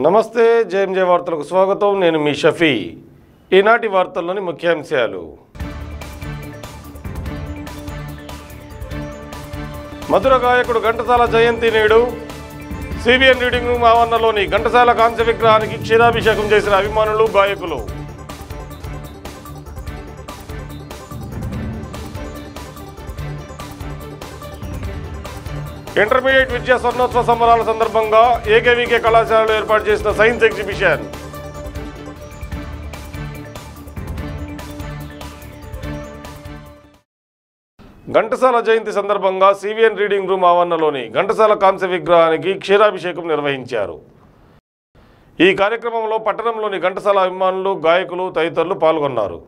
నమస్తే జేఎంజే వార్తలకు స్వాగతం నేను మీ షఫీ ఈనాటి వార్తల్లోని ముఖ్యాంశాలు మధుర గాయకుడు ఘంటసాల జయంతి నేడు సిబిఎన్ రీడింగ్ రూమ్ ఆవరణలోని ఘంటసాల కాంస్య విగ్రహానికి క్షీరాభిషేకం చేసిన అభిమానులు గాయకులు ఇంటర్మీడియట్ విద్యా స్వర్ణోత్సవ సంబరాల సందర్భంగా ఏకేవికే కళాశాలలో ఏర్పాటు చేసిన సైన్స్ ఎగ్జిబిషన్ ఘంటసాల జయంతి సందర్భంగా సివిఎన్ రీడింగ్ రూమ్ ఆవరణలోని ఘంటసాల కాంస్య విగ్రహానికి క్షీరాభిషేకం నిర్వహించారు ఈ కార్యక్రమంలో పట్టణంలోని ఘంటసాల అభిమానులు గాయకులు తదితరులు పాల్గొన్నారు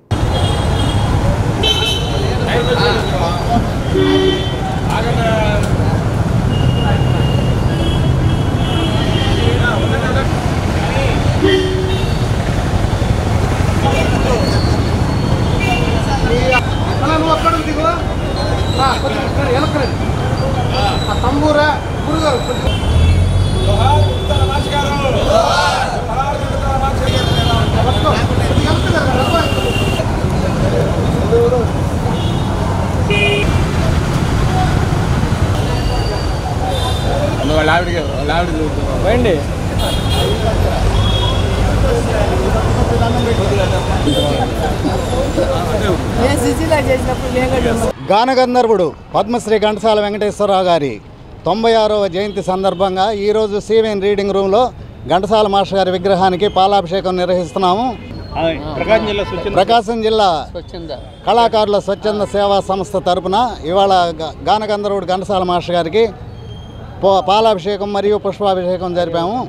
అలా నువ్వు అక్కడ దిగు ఆ, కొంచెం ఇక్కడ వెనక్కి రండి. ఆ తంబూరా గురుగారు కొంచెం పట్టుకో. కొద్దిగా వెనక్కి జరగండి, అబ్బాయి. వాళ్ళ ఆవిడకి వాళ్ళ ఆవిడ పోయండి నేను సుశీల చేసినప్పుడు నేను కూడా చూసాను. గానగంధర్వుడు పద్మశ్రీ ఘంటసాల వెంకటేశ్వరరావు గారి తొంభై ఆరవ జయంతి సందర్భంగా ఈరోజు సివిఎన్ రీడింగ్ రూమ్లో ఘంటసాల మాస్టర్ గారి విగ్రహానికి పాలాభిషేకం నిర్వహిస్తున్నాము ప్రకాశం జిల్లా స్వచ్ఛంద ప్రకాశం జిల్లా కళాకారుల స్వచ్ఛంద సేవా సంస్థ తరపున ఇవాళ గ- గానగంధర్వుడు ఘంటసాల మాస్టర్ గారికి పో- పాలాభిషేకం మరియు పుష్పాభిషేకం జరిపాము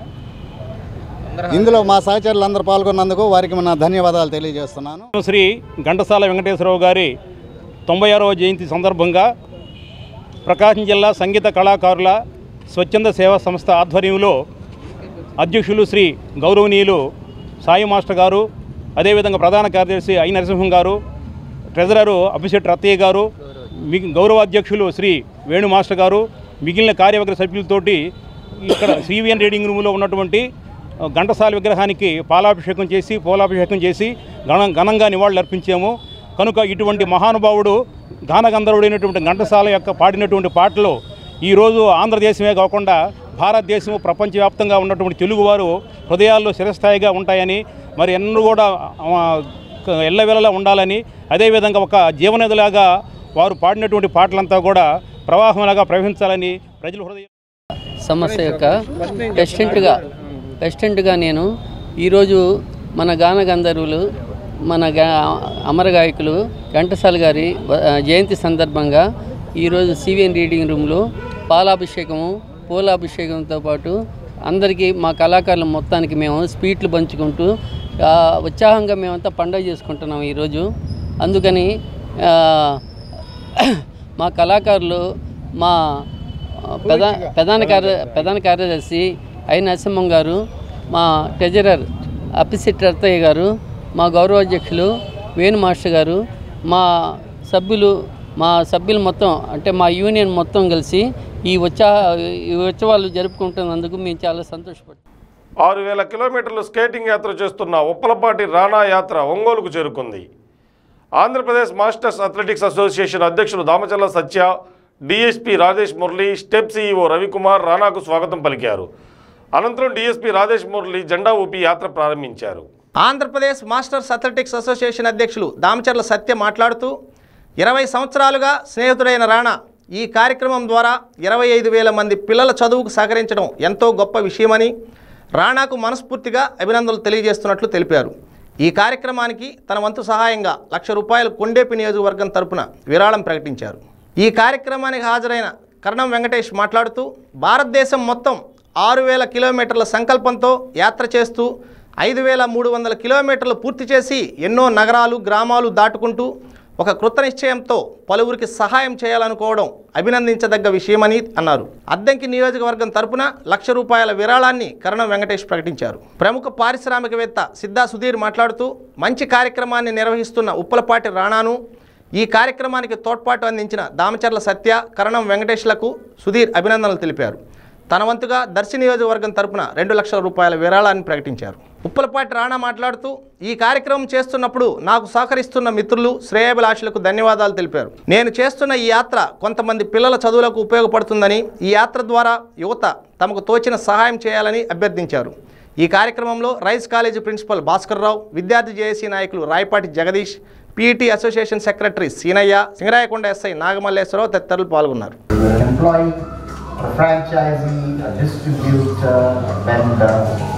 ఇందులో మా సహచరులు అందరూ పాల్గొన్నందుకు వారికి నా ధన్యవాదాలు తెలియజేస్తున్నాను శ్రీ ఘంటసాల వెంకటేశ్వరరావు గారి తొంభై ఆరవ జయంతి సందర్భంగా ప్రకాశం జిల్లా సంగీత కళాకారుల స్వచ్ఛంద సేవా సంస్థ ఆధ్వర్యంలో అధ్యక్షులు శ్రీ గౌరవనీయులు సాయి మాస్టర్ గారు అదేవిధంగా ప్రధాన కార్యదర్శి ఐ నరసింహం గారు ట్రెజరరు అభిషేక్ రత్తయ్య గారు మిగి గౌరవాధ్యక్షులు శ్రీ వేణు మాస్టర్ గారు మిగిలిన కార్యవర్గ సభ్యులతోటి ఇక్కడ సివిఎన్ రీడింగ్ రూమ్లో ఉన్నటువంటి ఆ, ఘంటసాల విగ్రహానికి పాలాభిషేకం చేసి పూలాభిషేకం చేసి ఘన ఘనంగా నివాళులు అర్పించాము కనుక ఇటువంటి మహానుభావుడు గానగంధర్వుడైనటువంటి ఘంటసాల యొక్క పాడినటువంటి పాటలు ఈరోజు ఆంధ్రదేశమే కాకుండా భారతదేశం ప్రపంచవ్యాప్తంగా ఉన్నటువంటి తెలుగువారు హృదయాల్లో చిరస్థాయిగా ఉంటాయని మరి ఎన్నడూ కూడా ఆ, క- ఎల్లవెల్లలా ఉండాలని అదేవిధంగా ఒక జీవనదిలాగా వారు పాడినటువంటి పాటలంతా కూడా ప్రవాహంలాగా ప్రవహించాలని ప్రజల హృదయం సంస్థ యొక్క ప్రెసిడెంట్గా ప్రెసిడెంట్గా నేను ఈరోజు మన గాన గంధర్వులు మన గా అమర గాయకులు ఘంటసాల గారి వ- జయంతి సందర్భంగా ఈరోజు సివిఎన్ రీడింగ్ రూమ్లో పాలాభిషేకము పూలాభిషేకంతో పాటు అందరికీ మా కళాకారుల మొత్తానికి మేము స్వీట్లు పంచుకుంటూ ఆ, ఉత్సాహంగా మేమంతా పండుగ చేసుకుంటున్నాం ఈరోజు అందుకని ఆ, మా కళాకారులు మా ప్రధా ప్రధాన కార్య ప్రధాన కార్యదర్శి ఐ నరసింహం గారు మా ట్రెజరర్ అప్పిశెట్టి రత్తయ్య గారు మా గౌరవాధ్యక్షులు వేణు మాస్టర్ గారు మా సభ్యులు మా సభ్యులు మొత్తం అంటే మా యూనియన్ మొత్తం కలిసి ఈ ఉత్సాహ ఈ ఉత్సవాలు జరుపుకుంటున్నందుకు మేము చాలా సంతోషపడుతున్నాం ఆరు వేల కిలోమీటర్లు స్కేటింగ్ యాత్ర చేస్తున్న ఉప్పలపాటి రాణా యాత్ర ఒంగోలుకు చేరుకుంది ఆంధ్రప్రదేశ్ మాస్టర్స్ అథ్లెటిక్స్ అసోసియేషన్ అధ్యక్షులు Damachalla Satya DSP Rajesh Murali step CEO Ravikumar రాణాకు స్వాగతం పలికారు అనంతరం డిఎస్పీ రాజేష్ మురళి జెండా ఊపి యాత్ర ప్రారంభించారు ఆంధ్రప్రదేశ్ మాస్టర్స్ అథ్లెటిక్స్ అసోసియేషన్ అధ్యక్షులు దామచర్ల సత్య మాట్లాడుతూ ఇరవై సంవత్సరాలుగా స్నేహితుడైన రాణా ఈ కార్యక్రమం ద్వారా ఇరవై ఐదు వేల మంది పిల్లల చదువుకు సహకరించడం ఎంతో గొప్ప విషయమని రాణాకు మనస్ఫూర్తిగా అభినందనలు తెలియజేస్తున్నట్లు తెలిపారు ఈ కార్యక్రమానికి తన వంతు సహాయంగా లక్ష రూపాయలు కొండేపి నియోజకవర్గం తరపున విరాళం ప్రకటించారు ఈ కార్యక్రమానికి హాజరైన కరణం వెంకటేష్ మాట్లాడుతూ భారతదేశం మొత్తం ఆరు వేల కిలోమీటర్ల సంకల్పంతో యాత్ర చేస్తూ ఐదు వేల మూడు వందల కిలోమీటర్లు పూర్తి చేసి ఎన్నో నగరాలు గ్రామాలు దాటుకుంటూ ఒక కృత నిశ్చయంతో పలువురికి సహాయం చేయాలనుకోవడం అభినందించదగ్గ విషయమని అన్నారు అద్దంకి నియోజకవర్గం తరపున లక్ష రూపాయల విరాళాన్ని కరణం వెంకటేష్ ప్రకటించారు ప్రముఖ పారిశ్రామికవేత్త సిద్ధా సుధీర్ మాట్లాడుతూ మంచి కార్యక్రమాన్ని నిర్వహిస్తున్న ఉప్పలపాటి రాణాను ఈ కార్యక్రమానికి తోడ్పాటు అందించిన దామచర్ల సత్య కరణం వెంకటేష్లకు సుధీర్ అభినందనలు తెలిపారు తన వంతుగా దర్శి నియోజకవర్గం తరపున రెండు లక్షల రూపాయల విరాళాన్ని ప్రకటించారు ఉప్పలపాటి రాణా మాట్లాడుతూ ఈ కార్యక్రమం చేస్తున్నప్పుడు నాకు సహకరిస్తున్న మిత్రులు శ్రేయాభిలాషులకు ధన్యవాదాలు తెలిపారు నేను చేస్తున్న ఈ యాత్ర కొంతమంది పిల్లల చదువులకు ఉపయోగపడుతుందని ఈ యాత్ర ద్వారా యువత తమకు తోచిన సహాయం చేయాలని అభ్యర్థించారు ఈ కార్యక్రమంలో Rise college principal Bhaskar Rao విద్యార్థి జేఏసీ నాయకులు Rayapati Jagadish PET association secretary Seenaiah Singarayakonda SI Nagamalleswararao తదితరులు పాల్గొన్నారు an employee, a franchisee, a distributor, a vendor,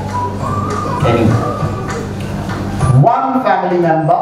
anyone. One family member,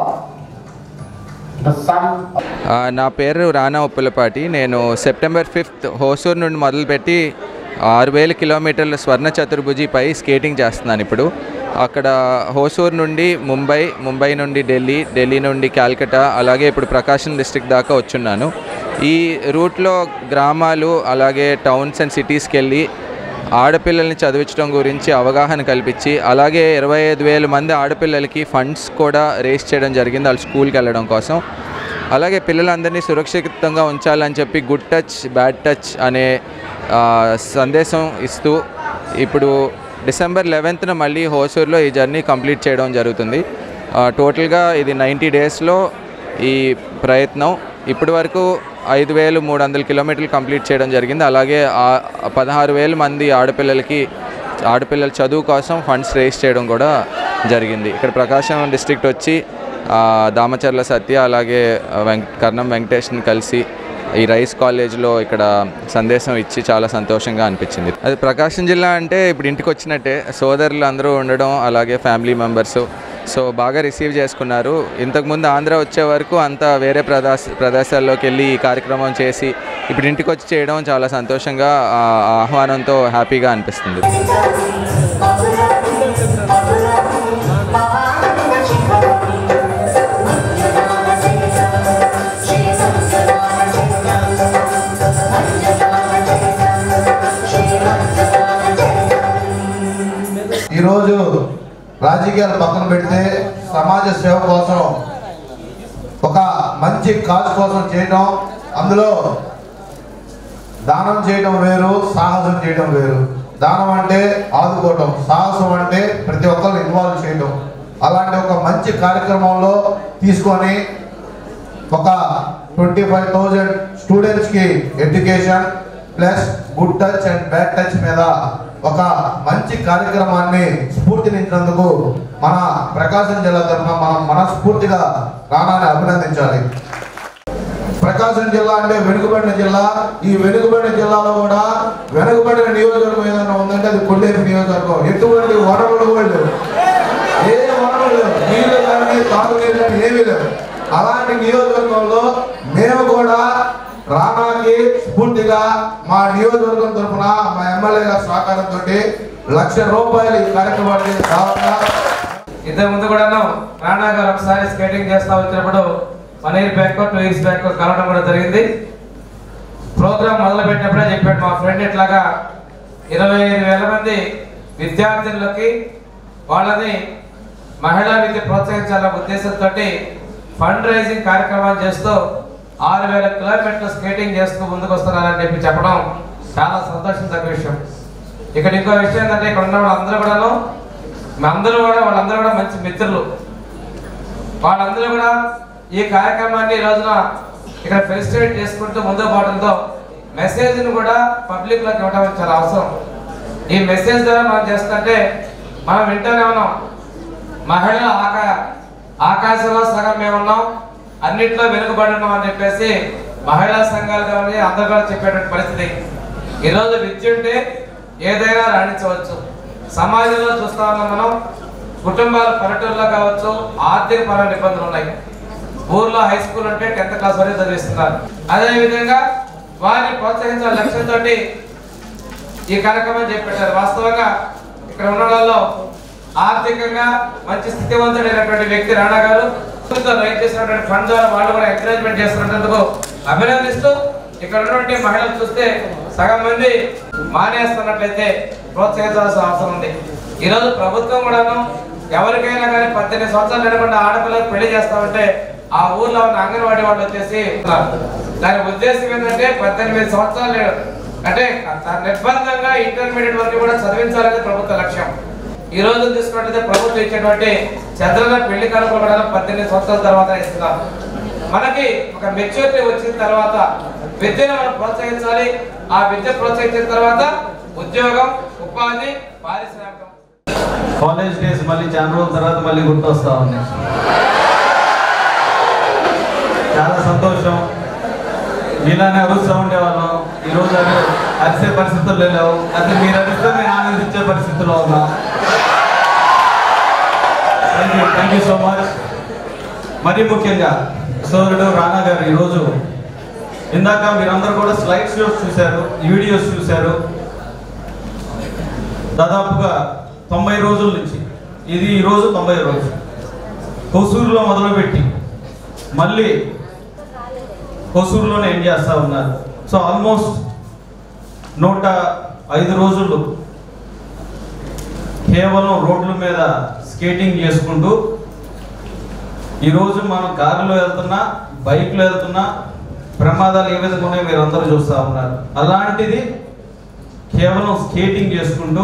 the son of ఆ, నా పేరు రానా ఉప్పులపాటి నేను సెప్టెంబర్ ఫిఫ్త్ హోసూర్ నుండి మొదలుపెట్టి ఆరు వేల కిలోమీటర్ల స్వర్ణ చతుర్భుజిపై స్కేటింగ్ చేస్తున్నాను ఇప్పుడు అక్కడ హోసూర్ నుండి ముంబై ముంబై నుండి ఢిల్లీ ఢిల్లీ నుండి కాల్కటా అలాగే ఇప్పుడు ప్రకాశం డిస్ట్రిక్ట్ దాకా వచ్చున్నాను ఈ రూట్లో గ్రామాలు అలాగే టౌన్స్ అండ్ సిటీస్కి వెళ్ళి ఆడపిల్లల్ని చదివించడం గురించి అవగాహన కల్పించి అలాగే ఇరవై ఐదు వేల మంది ఆడపిల్లలకి ఫండ్స్ కూడా రేస్ చేయడం జరిగింది వాళ్ళు స్కూల్కి వెళ్ళడం కోసం అలాగే పిల్లలందరినీ సురక్షితంగా ఉంచాలని చెప్పి గుడ్ టచ్ బ్యాడ్ టచ్ అనే ఆ, సందేశం ఇస్తూ ఇప్పుడు డిసెంబర్ లెవెన్త్న మళ్ళీ హోసూర్లో ఈ జర్నీ కంప్లీట్ చేయడం జరుగుతుంది ఆ, టోటల్గా ఇది నైంటీ డేస్లో ఈ ప్రయత్నం ఇప్పటి వరకు ఐదు వేలు మూడు వందల కిలోమీటర్లు కంప్లీట్ చేయడం జరిగింది అలాగే ఆ- పదహారు వేల మంది ఆడపిల్లలకి ఆడపిల్లల చదువు కోసం ఫండ్స్ రేస్ చేయడం కూడా జరిగింది ఇక్కడ ప్రకాశం డిస్ట్రిక్ట్ వచ్చి ఆ, దామచర్ల సత్య అలాగే వెంక కర్ణం వెంకటేష్ని కలిసి ఈ రైస్ కాలేజ్లో ఇక్కడ సందేశం ఇచ్చి చాలా సంతోషంగా అనిపించింది అది ప్రకాశం జిల్లా అంటే ఇప్పుడు ఇంటికి వచ్చినట్టే సోదరులు అందరూ ఉండడం అలాగే ఫ్యామిలీ మెంబర్స్ సో బాగా రిసీవ్ చేసుకున్నారు ఇంతకుముందు ఆంధ్ర వచ్చే వరకు అంతా వేరే ప్రదేశ ప్రదేశాల్లోకి వెళ్ళి ఈ కార్యక్రమం చేసి ఇప్పుడు ఇంటికి వచ్చి చేయడం చాలా సంతోషంగా ఆ ఆహ్వానంతో హ్యాపీగా అనిపిస్తుంది ఈరోజు రాజకీయాలు పక్కన పెడితే సమాజ సేవ కోసం ఒక మంచి కాజ్ కోసం చేయడం అందులో దానం చేయడం వేరు సాహసం చేయడం వేరు దానం అంటే ఆదుకోవటం సాహసం అంటే ప్రతి ఒక్కరిని ఇన్వాల్వ్ చేయడం అలాంటి ఒక మంచి కార్యక్రమంలో తీసుకొని ఒక ట్వంటీ ఫైవ్ థౌజండ్ స్టూడెంట్స్కి education plus good touch and bad touch మీద ఒక మంచి కార్యక్రమాన్ని స్ఫూర్తినిచ్చినందుకు మన ప్రకాశం జిల్లా తరఫున మనం మనస్ఫూర్తిగా రానాని అభినందించాలి ప్రకాశం జిల్లా అంటే వెనుకబడిన జిల్లా ఈ వెనుకబడిన జిల్లాలో కూడా వెనుకబడిన నియోజకవర్గం ఏదైనా ఉందంటే అది కొల్లేరు నియోజకవర్గం ఎటువంటి వనరులు కూడా లేవు ఏ వనరులు లేవు నీళ్లు కానీ తాగునీరు కానీ ఏమీ లేవు అలాంటి నియోజకవర్గంలో మేము కూడా రానాకి స్ఫూర్తిగా మా నియోజకవర్గం తరఫున మా ఎమ్మెల్యే గారి సహకారంతో లక్ష రూపాయలు ఈ కార్యక్రమానికి కావాలా ఇంతకు ముందు కూడాను రాణా గారు ఒకసారి స్కేటింగ్ చేస్తా వచ్చినప్పుడు one year back two years back కలవడం కూడా జరిగింది ప్రోగ్రామ్ మొదలు పెట్టినప్పుడే చెప్పాడు మా ఫ్రెండ్ ఇట్లాగా ఇరవై ఐదు వేల మంది విద్యార్థులకి వాళ్ళని మహిళా విద్య ప్రోత్సహించాలన్న ఉద్దేశంతో ఫండ్ రైజింగ్ కార్యక్రమాలు చేస్తూ ఆరు వేల కిలోమీటర్లు స్కేటింగ్ చేస్తూ ముందుకు వస్తున్నారని చెప్పి చెప్పడం చాలా సంతోషించదగ్గ విషయం ఇక్కడ ఇంకో విషయం ఏంటంటే ఇక్కడ ఉన్న వాళ్ళందరూ కూడాను అందరూ కూడా వాళ్ళందరూ కూడా మంచి మిత్రులు వాళ్ళందరూ కూడా ఈ కార్యక్రమాన్ని ఈ రోజున ఇక్కడ ఫెలిసిటేట్ చేసుకుంటూ ముందుకు పోవడంతో మెసేజ్ని కూడా పబ్లిక్లోకి ఇవ్వడం చాలా అవసరం ఈ మెసేజ్ ద్వారా మనం చేస్తుంటే మనం వింటూనే ఉన్నాం మహిళలు ఆకా ఆకాశంలో సగం మేము ఉన్నాం అన్నింటిలో వెనుకబడి ఉన్నాం అని చెప్పేసి మహిళా సంఘాలు కానీ అందరూ కూడా చెప్పేటువంటి పరిస్థితి ఈరోజు విద్య ఉంటే ఏదైనా రాణించవచ్చు సమాజంలో చూస్తా ఉన్నాం మనం కుటుంబాలు పల్లెటూరులో కావచ్చు ఆర్థిక పరమైన ఇబ్బందులు ఉన్నాయి ఊర్లో హై స్కూల్ ఉంటే టెన్త్ క్లాస్ వరకు చదివిస్తున్నారు అదే విధంగా వారిని ప్రోత్సహించాల లక్ష్యంతో ఈ కార్యక్రమం చేపట్టారు వాస్తవంగా ఇక్కడ ఉన్న వాళ్ళలో ఆర్థికంగా మంచి స్థితివంతుడైనటువంటి వ్యక్తి రాణా గారు ప్రభుత్వం రైట్ చేసినటువంటి ఫండ్ ద్వారా వాళ్ళు కూడా ఎంకరేజ్మెంట్ చేస్తున్నందుకు అభినందిస్తూ ఇక్కడ ఉన్నటువంటి మహిళలు చూస్తే సగం మంది మానేస్తున్నట్లయితే ప్రోత్సహించాల్సిన అవసరం ఉంది ఈరోజు ప్రభుత్వం కూడాను ఎవరికైనా కానీ పద్దెనిమిది సంవత్సరాలు నిలబడిన ఆడపిల్లలకు పెళ్లి చేస్తామంటే ఆ ఊర్లో ఉన్న అంగన్వాడీ వాళ్ళు వచ్చేసి ఉన్నారు. దాని ఉద్దేశం ఏంటంటే పద్దెనిమిది సంవత్సరాలు అంటే త- నిర్బంధంగా ఇంటర్మీడియట్ వరకు కూడా చదివించాలనేది ప్రభుత్వ లక్ష్యం ఈ రోజు తీసుకున్నట్లయితే ప్రభుత్వం ఇచ్చేటువంటి చంద్రన పెళ్లి కానుకలు కూడా పద్దెనిమిది సంవత్సరాల తర్వాత ఇస్తున్నాం మనకి ఒక మెచ్యూరిటీ వచ్చిన తర్వాత విద్యను మనం ప్రోత్సహించాలి ఆ విద్య ప్రోత్సహించిన తర్వాత ఉద్యోగం ఉపాధి పారిశ్రామికం కాలేజ్ డేస్ మళ్ళీ చాలా రోజుల తర్వాత మళ్ళీ గుర్తొస్తా ఉన్నాయి చాలా సంతోషం మీలానే అరుస్తూ ఉండేవాళ్ళం ఈరోజు అవి అరిసే పరిస్థితుల్లో లేవు అయితే మీరు అరిస్తే మేము ఆనందించే పరిస్థితుల్లో ఉన్నాం thank you thank you so much మరీ ముఖ్యంగా సోదరుడు రానా గారు ఈరోజు ఇందాక మీరందరూ కూడా స్లైడ్ షోస్ చూశారు వీడియోస్ చూశారు దాదాపుగా తొంభై రోజుల నుంచి ఇది ఈరోజు తొంభై రోజు హొసూరులో మొదలుపెట్టి మళ్ళీ హొసూరులోనే ఎండ్ చేస్తూ ఉన్నారు సో ఆల్మోస్ట్ నూట ఐదు రోజులు కేవలం రోడ్ల మీద స్కేటింగ్ చేసుకుంటూ ఈరోజు మనం కారులో వెళ్తున్నా బైక్లో వెళ్తున్నా ప్రమాదాలు ఏ విధంగా ఉన్నాయో మీరు అందరూ చూస్తూ ఉన్నారు అలాంటిది కేవలం స్కేటింగ్ చేసుకుంటూ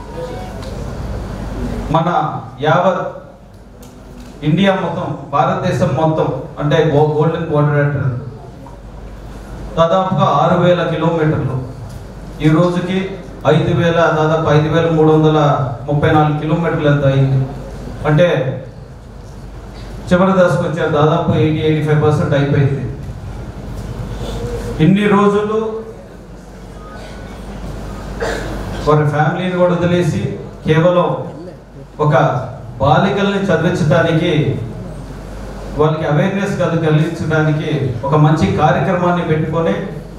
మన యావత్ ఇండియా మొత్తం భారతదేశం మొత్తం అంటే గో- గోల్డెన్ బోర్డర్ దాదాపుగా ఆరు వేల కిలోమీటర్లు ఈ రోజుకి ఐదు వేల దాదాపు ఐదు వేల మూడు వందల ముప్పై నాలుగు కిలోమీటర్లు ఎంత అయింది అంటే చివరి దశకు వచ్చారు దాదాపు ఎయిటీ ఎయిటీ ఫైవ్ పర్సెంట్ అయిపోయింది ఇన్ని రోజులు వారి ఫ్యామిలీని కూడా వదిలేసి కేవలం ఒక బాలికల్ని చదివించడానికి వాళ్ళకి అవేర్నెస్ కలి కలిగించడానికి ఒక మంచి కార్యక్రమాన్ని పెట్టుకొని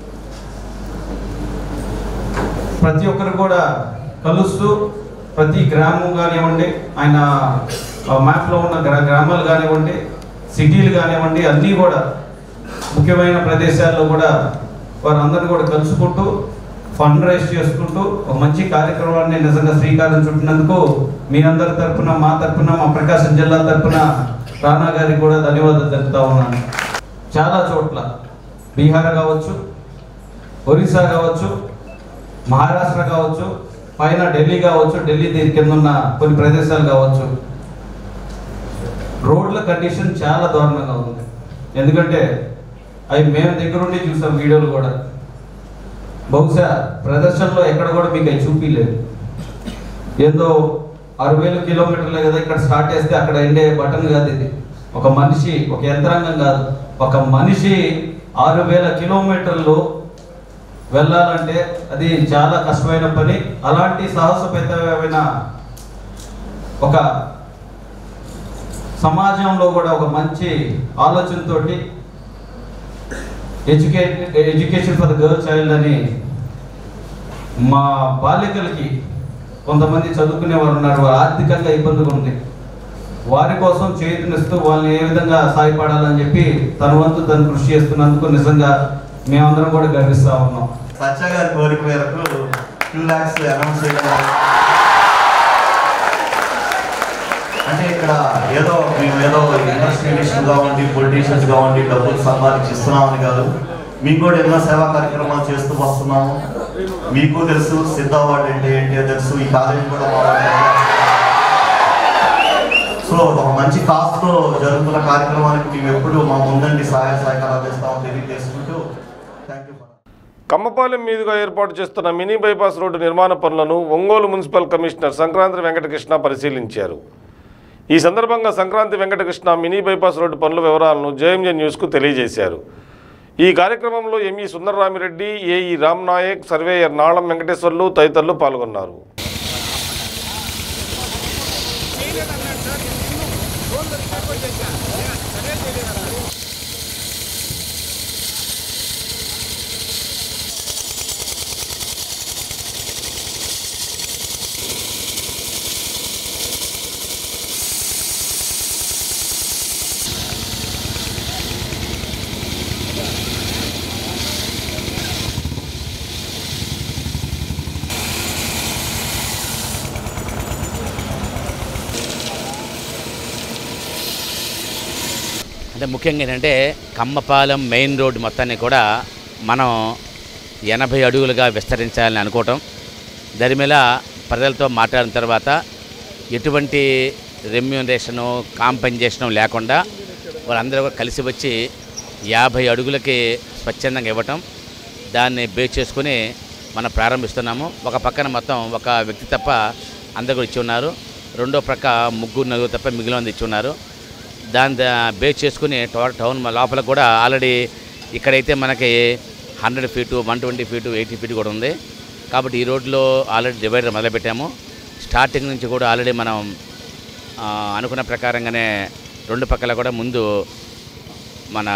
ప్రతి ఒక్కరు కూడా కలుస్తూ ప్రతి గ్రామం కానివ్వండి ఆయన మ్యాప్లో ఉన్న గ్రా గ్రామాలు కానివ్వండి సిటీలు కానివ్వండి అన్నీ కూడా ముఖ్యమైన ప్రదేశాల్లో కూడా వారందరినీ కూడా కలుసుకుంటూ ఫండ్ రైజ్ చేసుకుంటూ ఒక మంచి కార్యక్రమాన్ని నిజంగా శ్రీకారం చుట్టినందుకు మీ అందరి తరపున మా తరపున మా ప్రకాశం జిల్లా తరపున రానా గారికి కూడా ధన్యవాదాలు తెలుపుతా ఉన్నాను చాలా చోట్ల బీహార్ కావచ్చు ఒరిస్సా కావచ్చు మహారాష్ట్ర కావచ్చు పైన ఢిల్లీ కావచ్చు ఢిల్లీ దీని కింద ఉన్న కొన్ని ప్రదేశాలు కావచ్చు రోడ్ల కండిషన్ చాలా దారుణంగా ఉంది ఎందుకంటే అవి మేము దగ్గరుండి చూసాం వీడియోలు కూడా బహుశా ప్రదర్శనలో ఎక్కడ కూడా మీకు అవి చూపించలేదు ఏదో ఆరు వేల కిలోమీటర్లే కదా ఇక్కడ స్టార్ట్ చేస్తే అక్కడ ఎండే బటన్ కాదు ఇది ఒక మనిషి ఒక యంత్రాంగం కాదు ఒక మనిషి ఆరు వేల కిలోమీటర్లు వెళ్ళాలంటే అది చాలా కష్టమైన పని అలాంటి సాహసపేతమైన ఒక సమాజంలో కూడా ఒక మంచి ఆలోచనతోటి educate education for the girl child అని మా బాలికలకి కొంతమంది చదువుకునే వారు ఉన్నారు వారు ఆర్థికంగా ఇబ్బందిగా ఉంది వారి కోసం చేతినిస్తూ వాళ్ళని ఏ విధంగా సాయపడాలని చెప్పి తన వంతు తను కృషి చేస్తున్నందుకు నిజంగా మేమందరం కూడా గర్విస్తా ఉన్నాం సత్య గారి కోరిక మేరకు టూ ల్యాక్స్ అనౌన్స్ చేయడం అంటే ఇక్కడ ఏదో మేము ఏదో ఇండస్ట్రియలిస్ట్ కావండి పొలిటీషియన్స్ కావండి డబ్బులు సంపాదించి ఇస్తున్నామని కాదు మీకు కూడా ఎన్నో సేవా కార్యక్రమాలు చేస్తూ వస్తున్నాము మీకు తెలుసు సిద్ధ అవార్డు అంటే ఏంటి తెలుసు ఈ కాలేజీ కూడా మా వాళ్ళు. సో ఒక మంచి కాస్ట్తో జరుగుతున్న కార్యక్రమానికి మేము ఎప్పుడు మా ముందండి సహాయ సహకారాలు అందిస్తామని తెలియజేసుకుంటూ థ్యాంక్ యూ కమ్మపాలెం మీదుగా ఏర్పాటు చేస్తున్న మినీ బైపాస్ రోడ్డు నిర్మాణ పనులను ఒంగోలు మున్సిపల్ కమిషనర్ సంక్రాంతి వెంకటకృష్ణ పరిశీలించారు ఈ సందర్భంగా Sankranti Venkatakrishna mini bypass road పనుల వివరాలను జేఎంజే న్యూస్కు తెలియజేశారు ఈ కార్యక్రమంలో ME Sundararamireddy AE Ramnayak surveyor Nalam Venkateswarlu తదితరులు పాల్గొన్నారు అంటే ముఖ్యంగా ఏంటంటే కమ్మపాలెం మెయిన్ రోడ్డు మొత్తాన్ని కూడా మనం ఎనభై అడుగులుగా విస్తరించాలని అనుకోవటం దాని మీద ప్రజలతో మాట్లాడిన తర్వాత ఎటువంటి రెమ్యూనరేషను కాంపెన్సేషను లేకుండా వాళ్ళందరూ కూడా కలిసి వచ్చి యాభై అడుగులకి స్వచ్ఛందంగా ఇవ్వటం దాన్ని బేస్ చేసుకుని మనం ప్రారంభిస్తున్నాము ఒక పక్కన మొత్తం ఒక వ్యక్తి తప్ప అందరూ కూడా ఇచ్చి ఉన్నారు రెండో ప్రక్క ముగ్గురు నలుగురు తప్ప మిగిలిన ఇచ్చి ఉన్నారు దాని దా- బేస్ చేసుకుని టో- టౌన్ లోపల కూడా ఆల్రెడీ ఇక్కడైతే మనకి hundred feet one twenty feet eighty feet కూడా ఉంది కాబట్టి ఈ రోడ్లో ఆల్రెడీ డివైడర్ మొదలుపెట్టాము స్టార్టింగ్ నుంచి కూడా ఆల్రెడీ మనం ఆ, అనుకున్న ప్రకారంగానే రెండు పక్కల కూడా ముందు మన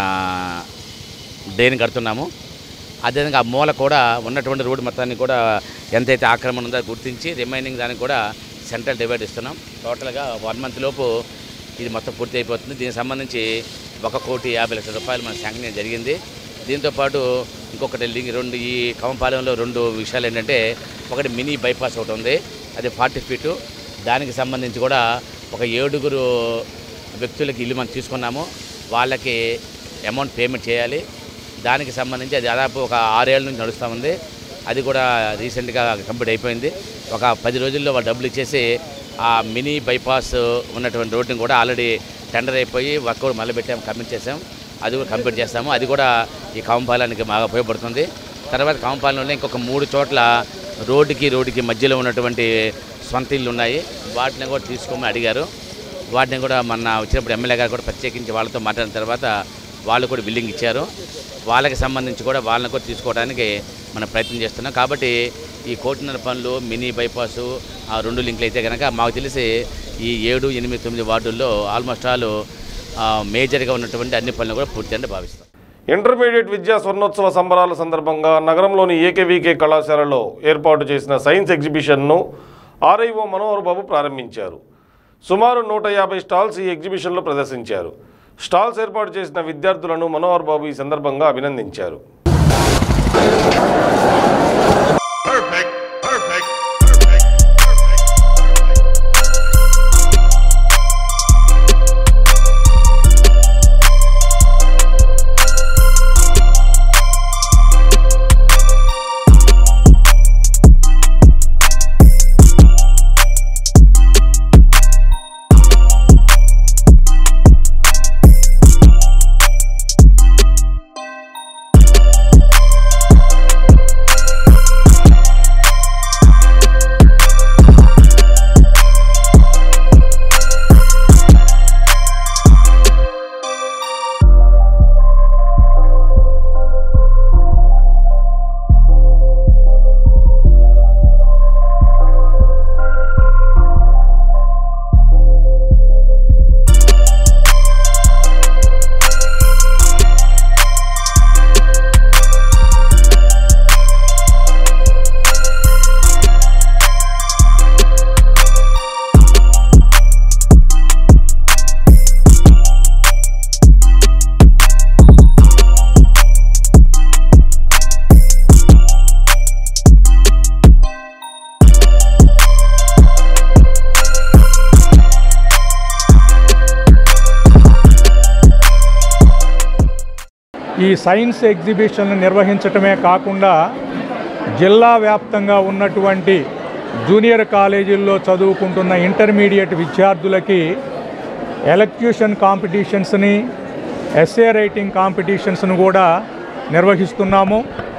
డ్రైన్ కడుతున్నాము అదేవిధంగా ఆ మూల కూడా ఉన్నటువంటి రోడ్డు మొత్తాన్ని కూడా ఎంతైతే ఆక్రమణ ఉందో గుర్తించి రిమైనింగ్ దానికి కూడా సెంట్రల్ డివైడ్ ఇస్తున్నాం టోటల్గా వన్ మంత్ లోపు ఇది మొత్తం పూర్తి అయిపోతుంది దీనికి సంబంధించి ఒక కోటి యాభై లక్షల రూపాయలు మన శాంక్షన్ చేయడం జరిగింది దీంతోపాటు ఇంకొకటి లింక్ రెండు ఈ కవంపాలెంలో రెండు విషయాలు ఏంటంటే ఒకటి మినీ బైపాస్ ఒకటి ఉంది అది ఫార్టీ ఫీటు దానికి సంబంధించి కూడా ఒక ఏడుగురు వ్యక్తులకి ఇల్లు మనం తీసుకున్నాము వాళ్ళకి అమౌంట్ పేమెంట్ చేయాలి దానికి సంబంధించి అది దాదాపు ఒక ఆరేళ్ళ నుంచి నడుస్తూ ఉంది అది కూడా రీసెంట్గా కంప్లీట్ అయిపోయింది ఒక పది రోజుల్లో వాళ్ళు డబ్బులు ఇచ్చేసి ఆ మినీ బైపాస్ ఉన్నటువంటి రోడ్డుని కూడా ఆల్రెడీ టెండర్ అయిపోయి వర్క్ కూడా మొదలుపెట్టాం కంప్లీట్ చేసాం అది కూడా కంప్లీట్ చేస్తాము అది కూడా ఈ కాంపాలానికి బాగా ఉపయోగపడుతుంది తర్వాత కాంపాలంలో ఇంకొక మూడు చోట్ల రోడ్డుకి రోడ్డుకి మధ్యలో ఉన్నటువంటి సొంత ఇల్లు ఉన్నాయి వాటిని కూడా తీసుకోమని అడిగారు వాటిని కూడా మొన్న వచ్చినప్పుడు ఎమ్మెల్యే గారు కూడా ప్రత్యేకించి వాళ్ళతో మాట్లాడిన తర్వాత వాళ్ళు కూడా బిల్డింగ్ ఇచ్చారు వాళ్ళకి సంబంధించి కూడా వాళ్ళని కూడా తీసుకోవడానికి మనం ప్రయత్నం చేస్తున్నాం కాబట్టి ఈ కోటిన్నర పనులు మినీ బైపాసు ఆ రెండు లింకులు అయితే కనుక మాకు తెలిసి ఈ ఏడు ఎనిమిది తొమ్మిది వార్డుల్లో ఆల్మోస్ట్ ఆల్ ఆ, మేజర్గా ఉన్నటువంటి అన్ని పనులు కూడా పూర్తి అని భావిస్తాం ఇంటర్మీడియట్ విద్యా స్వర్ణోత్సవ సంబరాల సందర్భంగా నగరంలోని ఏకేవీకే కళాశాలలో ఏర్పాటు చేసిన సైన్స్ ఎగ్జిబిషన్ను ఆర్ఐఓ మనోహర్ బాబు ప్రారంభించారు సుమారు నూట యాభై స్టాల్స్ ఈ ఎగ్జిబిషన్లో ప్రదర్శించారు స్టాల్స్ ఏర్పాటు చేసిన విద్యార్థులను మనోహర్ బాబు ఈ సందర్భంగా అభినందించారు ఈ సైన్స్ ఎగ్జిబిషన్ నిర్వహించటమే కాకుండా జిల్లా వ్యాప్తంగా ఉన్నటువంటి జూనియర్ కాలేజీల్లో చదువుకుంటున్న ఇంటర్మీడియట్ విద్యార్థులకి ఎలక్ట్యూషన్ కాంపిటీషన్స్ని ఎస్ఏ రైటింగ్ కాంపిటీషన్స్ను కూడా నిర్వహిస్తున్నాము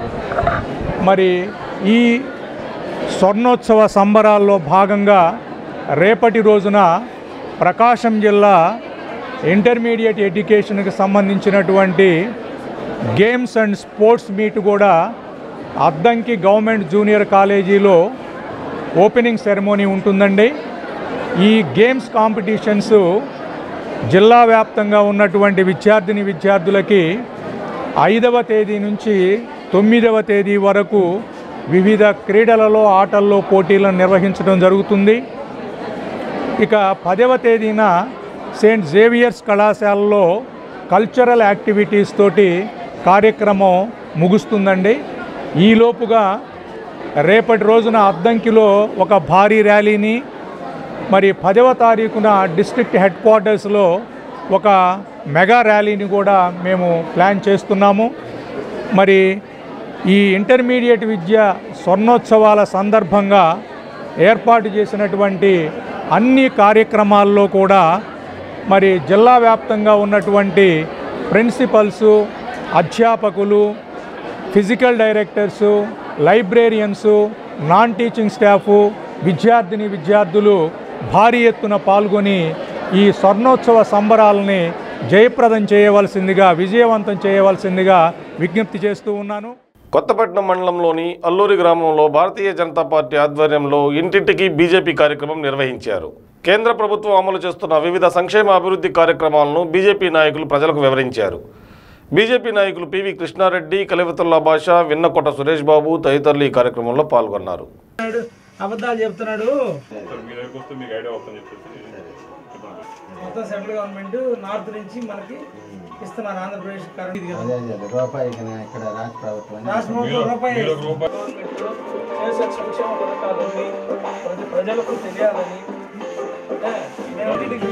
మరి ఈ స్వర్ణోత్సవ సంబరాల్లో భాగంగా రేపటి రోజున ప్రకాశం జిల్లా ఇంటర్మీడియట్ ఎడ్యుకేషన్కి సంబంధించినటువంటి గేమ్స్ అండ్ స్పోర్ట్స్ మీట్ కూడా అద్దంకి గవర్నమెంట్ జూనియర్ కాలేజీలో ఓపెనింగ్ సెరమోనీ ఉంటుందండి ఈ గేమ్స్ కాంపిటీషన్స్ జిల్లా వ్యాప్తంగా ఉన్నటువంటి విద్యార్థిని విద్యార్థులకి ఐదవ తేదీ నుంచి తొమ్మిదవ తేదీ వరకు వివిధ క్రీడలలో ఆటల్లో పోటీలను నిర్వహించడం జరుగుతుంది ఇక పదవ తేదీన సెయింట్ జేవియర్స్ కళాశాలలో కల్చరల్ యాక్టివిటీస్ తోటి కార్యక్రమం ముగుస్తుందండి ఈలోపుగా రేపటి రోజున అద్దంకిలో ఒక భారీ ర్యాలీని మరి పదవ తారీఖున డిస్ట్రిక్ట్ హెడ్ క్వార్టర్స్లో ఒక మెగా ర్యాలీని కూడా మేము ప్లాన్ చేస్తున్నాము మరి ఈ ఇంటర్మీడియట్ విద్య స్వర్ణోత్సవాల సందర్భంగా ఏర్పాటు చేసినటువంటి అన్ని కార్యక్రమాల్లో కూడా మరి జిల్లా వ్యాప్తంగా ఉన్నటువంటి ప్రిన్సిపల్సు అధ్యాపకులు physical directors librarians non teaching staff విద్యార్థిని విద్యార్థులు భారీ ఎత్తున పాల్గొని ఈ స్వర్ణోత్సవ సంబరాలని జయప్రదం చేయవలసిందిగా విజయవంతం చేయవలసిందిగా విజ్ఞప్తి చేస్తూ ఉన్నాను కొత్తపట్నం మండలంలోని అల్లూరి గ్రామంలో భారతీయ జనతా పార్టీ ఆధ్వర్యంలో ఇంటింటికి బీజేపీ కార్యక్రమం నిర్వహించారు కేంద్ర ప్రభుత్వం అమలు చేస్తున్న వివిధ సంక్షేమ అభివృద్ధి కార్యక్రమాలను బీజేపీ నాయకులు ప్రజలకు వివరించారు బీజేపీ నాయకులు పివి కృష్ణారెడ్డి కలివతుల్లా బాషా విన్నకొట సురేష్ బాబు తదితరులు ఈ కార్యక్రమంలో పాల్గొన్నారు అబద్ధాలు చెప్తున్నాడు మొత్తం సెంట్రల్ గవర్నమెంట్ నార్త్ నుంచి మనకి ఇస్తున్నారు ఆంధ్రప్రదేశ్ కరెంట్ ఇది కదా. రూపాయికి ఇక్కడ రాష్ట్ర ప్రభుత్వం రాష్ట్ర ప్రభుత్వం రూపాయి గవర్నమెంట్ చేసే సంక్షేమ పథకాలని ప్రతి ప్రజలకు తెలియాలని ఏ, మేము ఇంటికి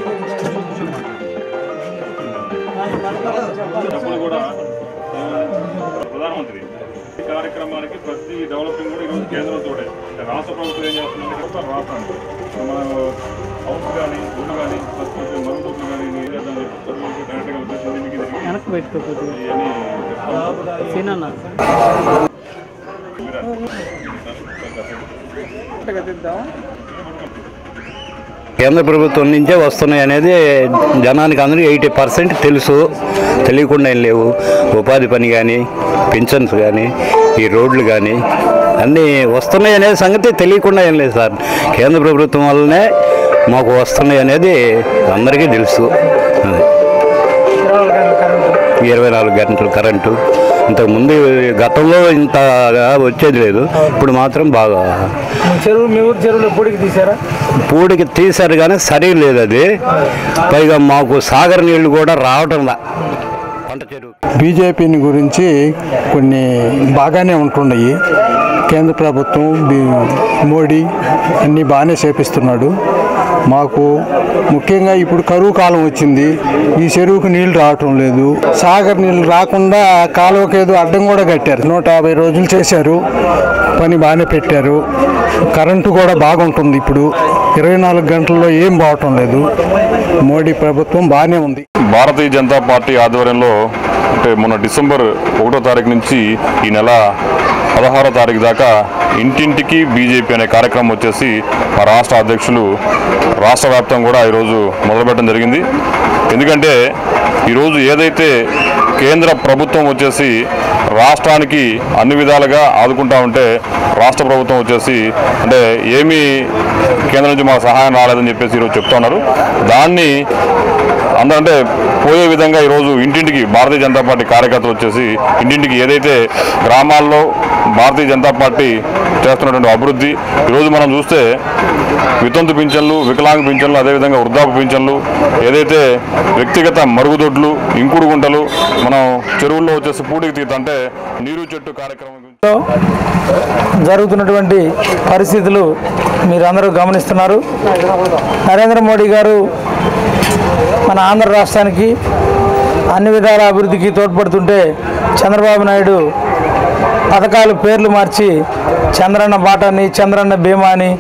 దాని పథకాలు చెప్పాలి. కూడా ప్రధానమంత్రి ఈ కార్యక్రమానికి ప్రతి డెవలపింగ్ కూడా ఈరోజు కేంద్రంతో రాష్ట్ర ప్రభుత్వం ఏం చేస్తుందంటే కూడా రాష్ట్రానికి మన హౌస్ కానీ గుడ్డు కానీ ఫస్ట్ మరుగుదొడ్లు కానీ నీళ్ళు చెప్పి చదువులకు డైరెక్ట్గా వచ్చేసి ఇంటికి తిరిగి వెనక్కి పెట్టుకోకపోతే ఇవన్నీ చెప్తాను. సీనన్న కేంద్ర ప్రభుత్వం నుంచే వస్తున్నాయి అనేది జనానికి అందరూ ఎయిటీ పర్సెంట్ తెలుసు తెలియకుండా ఏం లేవు ఉపాధి పని కానీ పింఛన్స్ కానీ ఈ రోడ్లు కానీ అన్నీ వస్తున్నాయి అనేది సంగతి తెలియకుండా ఏం లేదు సార్ కేంద్ర ప్రభుత్వం వల్లనే మాకు వస్తున్నాయి అనేది అందరికీ తెలుసు అది ఇరవై నాలుగు గంటలు కరెంటు ఇంతకుముందు గతంలో ఇంత వచ్చేది లేదు ఇప్పుడు మాత్రం బాగా మీ చెరువు మీ ఊరు చెరువులో పొడికి తీసారా పూడికి తీశారు కానీ సరి లేదు అది పైగా మాకు సాగర్ నీళ్లు కూడా రావటం లా. పంట చెరువు బీజేపీని గురించి కొన్ని బాగానే ఉంటున్నాయి కేంద్ర ప్రభుత్వం బి- మోడీ అన్నీ బాగానే చేపిస్తున్నాడు మాకు ముఖ్యంగా ఇప్పుడు కరువు కాలం వచ్చింది ఈ చెరువుకు నీళ్లు రావటం లేదు సాగర్ నీళ్లు రాకుండా కాలువకి ఏదో అడ్డం కూడా కట్టారు నూట యాభై రోజులు చేశారు పని బాగానే పెట్టారు కరెంటు కూడా బాగుంటుంది ఇప్పుడు ఇరవై నాలుగు గంటల్లో ఏం బాగటం లేదు మోడీ ప్రభుత్వం బాగానే ఉంది భారతీయ జనతా పార్టీ ఆధ్వర్యంలో అంటే మొన్న డిసెంబర్ ఒకటో తారీఖు నుంచి ఈ నెల పదహారో తారీఖు దాకా ఇంటింటికి బీజేపీ అనే కార్యక్రమం వచ్చేసి మా రాష్ట్ర అధ్యక్షులు రాష్ట్ర వ్యాప్తంగా కూడా ఈరోజు మొదలుపెట్టడం జరిగింది ఎందుకంటే ఈరోజు ఏదైతే కేంద్ర ప్రభుత్వం వచ్చేసి రాష్ట్రానికి అన్ని విధాలుగా ఆదుకుంటా ఉంటే రాష్ట్ర ప్రభుత్వం వచ్చేసి అంటే ఏమీ కేంద్రం నుంచి మాకు సహాయం రాలేదని చెప్పేసి ఈరోజు చెప్తా ఉన్నారు దాన్ని అందరంటే పోయే విధంగా ఈరోజు ఇంటింటికి భారతీయ జనతా పార్టీ కార్యకర్తలు వచ్చేసి ఇంటింటికి ఏదైతే గ్రామాల్లో భారతీయ జనతా పార్టీ చేస్తున్నటువంటి అభివృద్ధి ఈరోజు మనం చూస్తే వితంతు పింఛన్లు వికలాంగ పింఛన్లు అదేవిధంగా వృద్ధాప్య పింఛన్లు ఏదైతే వ్యక్తిగత మరుగుదొడ్లు ఇంకుడు గుంటలు మనం చెరువుల్లో వచ్చేసి పూడికి తీతంటే నీరు చెట్టు కార్యక్రమం జరుగుతున్నటువంటి పరిస్థితులు మీరందరూ గమనిస్తున్నారు నరేంద్ర మోడీ గారు మన ఆంధ్ర రాష్ట్రానికి అన్ని విధాల అభివృద్ధికి తోడ్పడుతుంటే చంద్రబాబు నాయుడు పథకాలు పేర్లు మార్చి చంద్రన్న బాటాని చంద్రన్న బీమా అని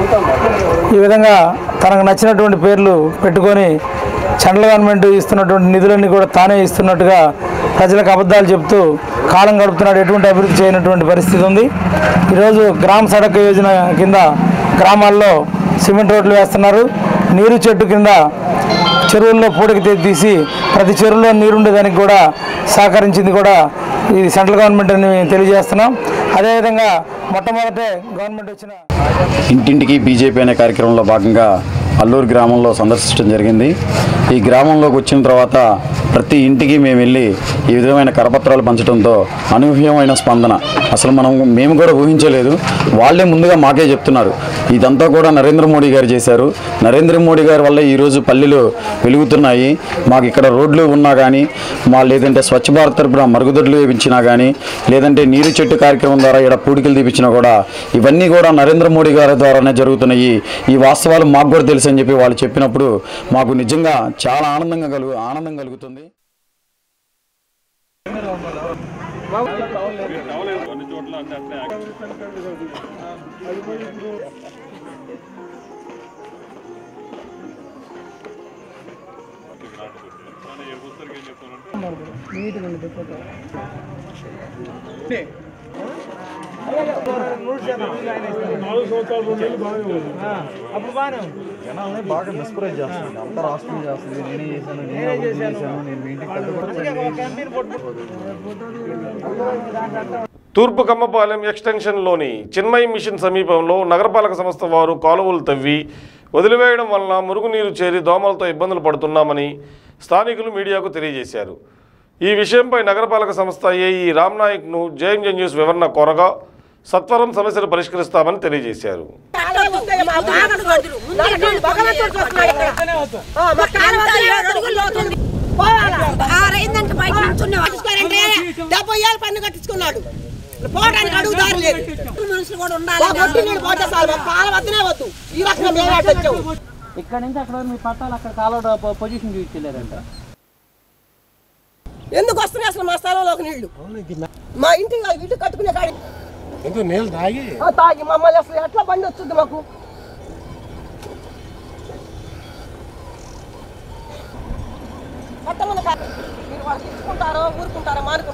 ఈ విధంగా తనకు నచ్చినటువంటి పేర్లు పెట్టుకొని సెంట్రల్ గవర్నమెంట్ ఇస్తున్నటువంటి నిధులన్నీ కూడా తానే ఇస్తున్నట్టుగా ప్రజలకు అబద్ధాలు చెప్తూ కాలం గడుపుతున్నాడు ఎటువంటి అభివృద్ధి చేయనటువంటి పరిస్థితి ఉంది ఈరోజు గ్రామ సడక్ యోజన కింద గ్రామాల్లో సిమెంట్ రోడ్లు వేస్తున్నారు నీరు చెట్టు కింద చెరువుల్లో పూడికి తీ- తీసి ప్రతి చెరువులో నీరుండేదానికి కూడా సహకరించింది కూడా ఇది సెంట్రల్ గవర్నమెంట్ అని మేము తెలియజేస్తున్నాం అదేవిధంగా మొట్టమొదటే గవర్నమెంట్ వచ్చిన ఇంటింటికి బీజేపీ అనే కార్యక్రమంలో భాగంగా అల్లూరు గ్రామంలో సందర్శించడం జరిగింది ఈ గ్రామంలోకి వచ్చిన తర్వాత ప్రతి ఇంటికి మేము వెళ్ళి ఈ విధమైన కరపత్రాలు పంచడంతో అనూహ్యమైన స్పందన అసలు మనం మేము కూడా ఊహించలేదు వాళ్ళే ముందుగా మాకే చెప్తున్నారు ఇదంతా కూడా నరేంద్ర మోడీ గారు చేశారు నరేంద్ర మోడీ గారి వల్ల ఈరోజు పల్లెలు వెలుగుతున్నాయి మాకు ఇక్కడ రోడ్లు ఉన్నా కానీ మా లేదంటే స్వచ్ఛ భారత్ తరపున మరుగుదొడ్లు వేయించినా కానీ లేదంటే నీరు చెట్టు కార్యక్రమం ద్వారా ఇక్కడ పూడికలు తీపించినా కూడా ఇవన్నీ కూడా నరేంద్ర మోడీ గారి ద్వారానే జరుగుతున్నాయి ఈ వాస్తవాలు మాకు కూడా తెలుసు అని చెప్పి వాళ్ళు చెప్పినప్పుడు మాకు నిజంగా చాలా ఆనందంగా కలుగు ఆనందం కలుగుతుంది అప్పుడు బాగానే ఉంది జనాల్ని బాగా మిస్ప్రైజ్ చేస్తుంది అంతా రాష్ట్రం చేస్తుంది నేనే చేశాను నేనే నేనే అభివృద్ధి చేశాను. చేశాను నేను మీ ఇంటికి పెద్ద అందుకే ఒక కంపెనీ తూర్పు కమ్మపాలెం ఎక్స్టెన్షన్లోని చిన్మయి మిషన్ సమీపంలో నగరపాలక సంస్థ వారు కాలువలు తవ్వి వదిలివేయడం వలన మురుగునీరు చేరి దోమలతో ఇబ్బందులు పడుతున్నామని స్థానికులు మీడియాకు తెలియజేశారు ఈ విషయంపై నగరపాలక సంస్థ ఏఈ రామ్నాయక్ను జేఎంజే న్యూస్ వివరణ కోరగా సత్వరం సమస్యలు పరిష్కరిస్తామని తెలియజేశారు ఆరైందంటే బయట నుంచున్నాడు డెబ్బై ఏళ్ళు పన్ను కట్టించుకున్నాడు పోవడానికి అడుగు దారి లేదు మనుషులు కూడా ఉండాలి కొట్టి నీళ్ళు పోతే చాలు కాల వద్దనే వద్దు ఈ రకంగా మేము వచ్చాము ఇక్కడ నుంచి అక్కడ మీ పట్టాలు అక్కడ కాలువ పొజిషన్ చూపించలేదంట ఎందుకు వస్తున్నాయి అసలు మా స్థలంలోకి నీళ్లు మా ఇంటి ఇల్లు కట్టుకునే కాడి ఎందుకు నీళ్ళు తాగి ఆ, తాగి మమ్మల్ని అసలు ఎట్లా బండి వచ్చింది మాకు కట్టమని కాదు. మీరు వాళ్ళు తెచ్చుకుంటారో ఊరుకుంటారో మానుకుంటారో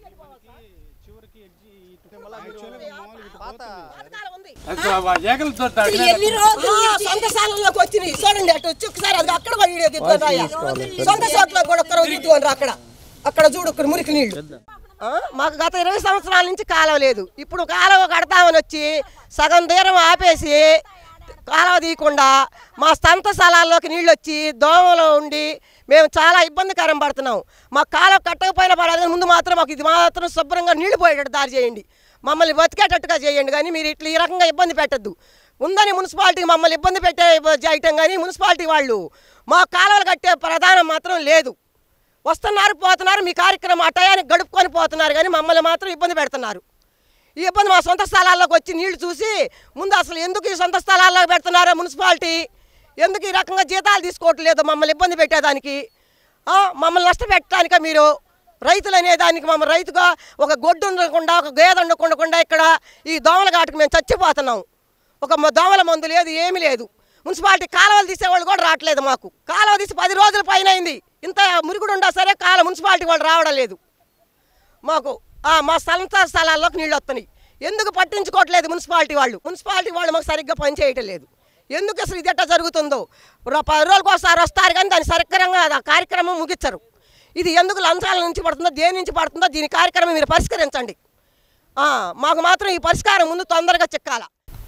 ఇది ఎన్ని రోజులు ఆ, సొంత స్థలంలోకి వచ్చినాయి చూడండి అటు వచ్చి ఒకసారి అది అక్కడ పోయి వీడియో తీద్దుకొని రాయ్యా. సొంత చోట్ల కూడా ఒక్కరు తీద్దుకొని రా అక్కడ అక్కడ చూడు ఇక్కడ మురికి నీళ్లు ఆ, మాకు గత ఇరవై సంవత్సరాల నుంచి కాలువ లేదు ఇప్పుడు కాలువ కడతామని వచ్చి సగం దూరం ఆపేసి కాలువ తీయకుండా మా సంత స్థలాల్లోకి నీళ్ళు వచ్చి దోమలో ఉండి మేము చాలా ఇబ్బందికరం పడుతున్నాం మా కాలువ కట్టకపోయినా పర్వాలేదు కానీ ముందు మాత్రం మాకు ఇది మాత్రం శుభ్రంగా నీళ్లు పోయేటట్టు దారి చేయండి మమ్మల్ని బతికేటట్టుగా చేయండి కానీ మీరు ఇట్లా ఈ రకంగా ఇబ్బంది పెట్టద్దు ఉందని మున్సిపాలిటీకి మమ్మల్ని ఇబ్బంది పెట్టే చేయటం కానీ మున్సిపాలిటీ వాళ్ళు మా కాలువలు కట్టే ప్రధానం మాత్రం లేదు వస్తున్నారు పోతున్నారు మీ కార్యక్రమం ఆ టయానికి గడుపుకొని పోతున్నారు కానీ మమ్మల్ని మాత్రం ఇబ్బంది పెడుతున్నారు ఈ ఇబ్బంది మా సొంత స్థలాల్లోకి వచ్చి నీళ్లు చూసి ముందు అసలు ఎందుకు ఈ సొంత స్థలాల్లో పెడుతున్నారో మున్సిపాలిటీ ఎందుకు ఈ రకంగా జీతాలు తీసుకోవట్లేదు మమ్మల్ని ఇబ్బంది పెట్టేదానికి ఆ, మమ్మల్ని నష్టపెట్టడానిక మీరు రైతులు అనేదానికి మమ్మల్ని రైతుగా ఒక గొడ్డు ఉండకుండా ఒక గేదె ఉండకుండా ఇక్కడ ఈ దోమల ఘాటుకు మేము చచ్చిపోతున్నాం ఒక మ- దోమల మందు లేదు ఏమీ లేదు మున్సిపాలిటీ కాలువలు తీసేవాళ్ళు కూడా రావట్లేదు మాకు కాలువ తీసి పది రోజుల పైన అయింది ఇంత మురుగుడు ఉన్నా సరే కాలువ మున్సిపాలిటీ వాళ్ళు రావడం లేదు మాకు ఆ, మా స్థలం స్థలాల్లోకి నీళ్ళు వస్తున్నాయి ఎందుకు పట్టించుకోవట్లేదు మున్సిపాలిటీ వాళ్ళు మున్సిపాలిటీ వాళ్ళు మాకు సరిగ్గా పనిచేయటం లేదు ఎందుకు అసలు ఇది ఎట్లా జరుగుతుందో రో- పది రోజులకు ఒకసారి వస్తారు కానీ దాని సరిగ్గా ఆ కార్యక్రమం ముగించరు ఇది ఎందుకు లంచాల నుంచి పడుతుందో దేని నుంచి పడుతుందో దీని కార్యక్రమం మీరు పరిష్కరించండి ఆ, మాకు మాత్రం ఈ పరిష్కారం ముందు తొందరగా చిక్కాల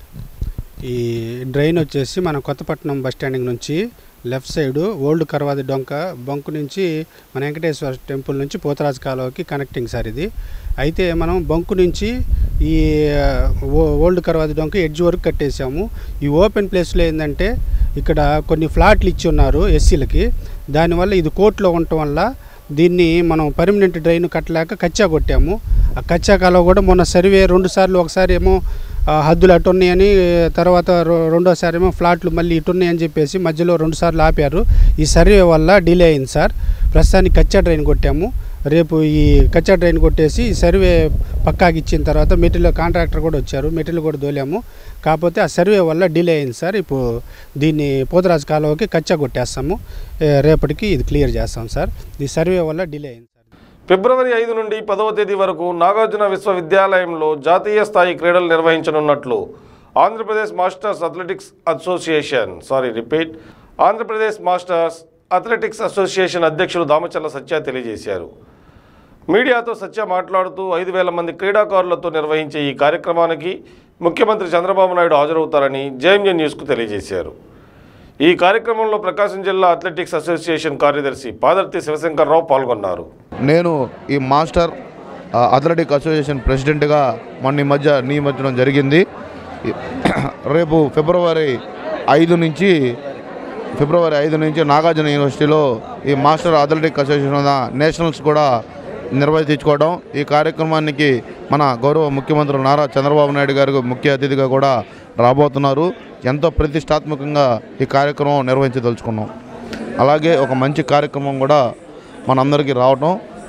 ఈ డ్రైన్ వచ్చేసి మన కొత్తపట్నం బస్ స్టాండింగ్ నుంచి లెఫ్ట్ సైడ్ ఓల్డ్ కర్వాది డొంక బంకు నుంచి మన వెంకటేశ్వర టెంపుల్ నుంచి పోతరాజు కాలువకి కనెక్టింగ్ సార్ ఇది అయితే మనం బంకు నుంచి ఈ ఓ- ఓల్డ్ కర్వాది డొంక ఎడ్జ్ వరకు కట్టేసాము ఈ ఓపెన్ ప్లేస్లో ఏంటంటే ఇక్కడ కొన్ని ఫ్లాట్లు ఇచ్చి ఉన్నారు ఎస్సీలకి దానివల్ల ఇది కోర్టులో ఉండటం వల్ల దీన్ని మనం పర్మనెంట్ డ్రైన్ కట్టలేక కచ్చా కొట్టాము ఆ కచ్చా కాలువ కూడా మొన్న సర్వే రెండు సార్లు ఒకసారి ఏమో ఆ, హద్దులు అటు ఉన్నాయని తర్వాత రో- రెండోసారి ఏమో ఫ్లాట్లు మళ్ళీ ఇటు ఉన్నాయని చెప్పేసి మధ్యలో రెండు సార్లు ఆపారు ఈ సర్వే వల్ల డిలే అయింది సార్ ప్రస్తుతానికి కచ్చా డ్రైన్ కొట్టాము రేపు ఈ కచ్చా డ్రైన్ కొట్టేసి ఈ సర్వే పక్కాకి ఇచ్చిన తర్వాత మెటీరియల్ కాంట్రాక్టర్ కూడా వచ్చారు మెటీరియల్ కూడా దోలాము కాకపోతే ఆ సర్వే వల్ల డిలే అయింది సార్ ఇప్పుడు దీన్ని పోతరాజు కాలువకి కచ్చా కొట్టేస్తాము ఏ, రేపటికి ఇది క్లియర్ చేస్తాం సార్ ఈ సర్వే వల్ల డిలే అయింది ఫిబ్రవరి ఐదు నుండి పదవ తేదీ వరకు నాగార్జున విశ్వవిద్యాలయంలో జాతీయ స్థాయి క్రీడలు నిర్వహించనున్నట్లు Andhra Pradesh masters athletics association sorry repeat Andhra Pradesh masters athletics association అధ్యక్షులు దామచర్ల సత్య తెలియజేశారు మీడియాతో సత్య మాట్లాడుతూ ఐదు వేల మంది క్రీడాకారులతో నిర్వహించే ఈ కార్యక్రమానికి ముఖ్యమంత్రి చంద్రబాబు నాయుడు హాజరవుతారని జేఎంజే న్యూస్కు తెలియజేశారు ఈ కార్యక్రమంలో ప్రకాశం జిల్లా అథ్లెటిక్స్ అసోసియేషన్ కార్యదర్శి పాదర్తి శివశంకర్రావు పాల్గొన్నారు నేను ఈ మాస్టర్ ఆ, అథ్లెటిక్ అసోసియేషన్ ప్రెసిడెంట్గా మొన్న ఈ మధ్య నియమించడం జరిగింది ఈ- రేపు ఫిబ్రవరి ఐదు నుంచి ఫిబ్రవరి ఐదు నుంచి నాగార్జున యూనివర్సిటీలో ఈ మాస్టర్ అథ్లెటిక్ అసోసియేషన్ నేషనల్స్ కూడా నిర్వహించుకోవడం ఈ కార్యక్రమానికి మన గౌరవ ముఖ్యమంత్రి నారా చంద్రబాబు నాయుడు గారు ముఖ్య అతిథిగా కూడా రాబోతున్నారు ఎంతో ప్రతిష్టాత్మకంగా ఈ కార్యక్రమం నిర్వహించదలుచుకున్నాం అలాగే ఒక మంచి కార్యక్రమం కూడా మనందరికీ రావటం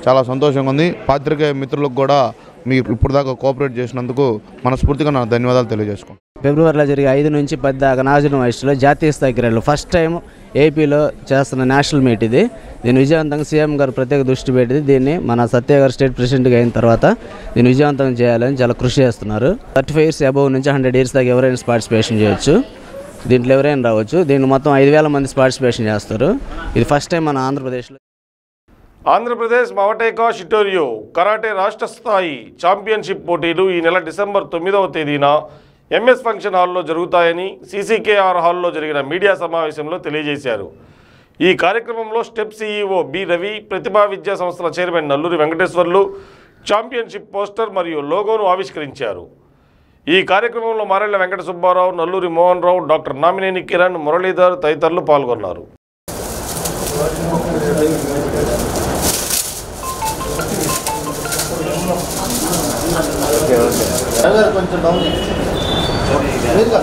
చాలా సంతోషంగా ఉంది పాత్రికేయ మిత్రులకు కూడా మీరు ఇప్పుడు దాకా కోఆపరేట్ చేసినందుకు మనస్ఫూర్తిగా నా ధన్యవాదాలు తెలియజేసుకుంటాను ఫిబ్రవరిలో జరిగే ఐదు నుంచి పది దాకా నాగార్జున వయసులో జాతీయ స్థాయి క్రీడలు ఫస్ట్ టైం ఏపీలో చేస్తున్న నేషనల్ మీట్ ఇది దీన్ని విజయవంతంగా సీఎం గారు ప్రత్యేక దృష్టి పెట్టి దీన్ని మన సత్య గారు స్టేట్ ప్రెసిడెంట్గా అయిన తర్వాత దీన్ని విజయవంతం చేయాలని చాలా కృషి చేస్తున్నారు థర్టీ ఫైవ్ ఇయర్స్ అబౌవ్ నుంచి హండ్రెడ్ ఇయర్స్ దాకా ఎవరైనా పార్టిసిపేషన్ చేయొచ్చు దీంట్లో ఎవరైనా రావచ్చు దీన్ని మొత్తం ఐదు వేల మంది పార్టిసిపేషన్ చేస్తారు ఇది ఫస్ట్ టైం మన ఆంధ్రప్రదేశ్లో ఆంధ్రప్రదేశ్ మవటేకా షిటోరియో కరాటే రాష్ట్ర స్థాయి ఛాంపియన్షిప్ పోటీలు ఈ నెల డిసెంబర్ తొమ్మిదవ తేదీన ఎంఎస్ ఫంక్షన్ హాల్లో జరుగుతాయని సీసీకేఆర్ హాల్లో జరిగిన మీడియా సమావేశంలో తెలియజేశారు ఈ కార్యక్రమంలో step CEO B Ravi Pratibha విద్యా సంస్థల chairman Nalluri Venkateswarlu championship poster మరియు లోగోను ఆవిష్కరించారు ఈ కార్యక్రమంలో మారెళ్ల వెంకట సుబ్బారావు నల్లూరి మోహన్ రావు డాక్టర్ నామినేని కిరణ్ మురళీధర్ తదితరులు పాల్గొన్నారు కొంచెం డౌన్ మీదుగా.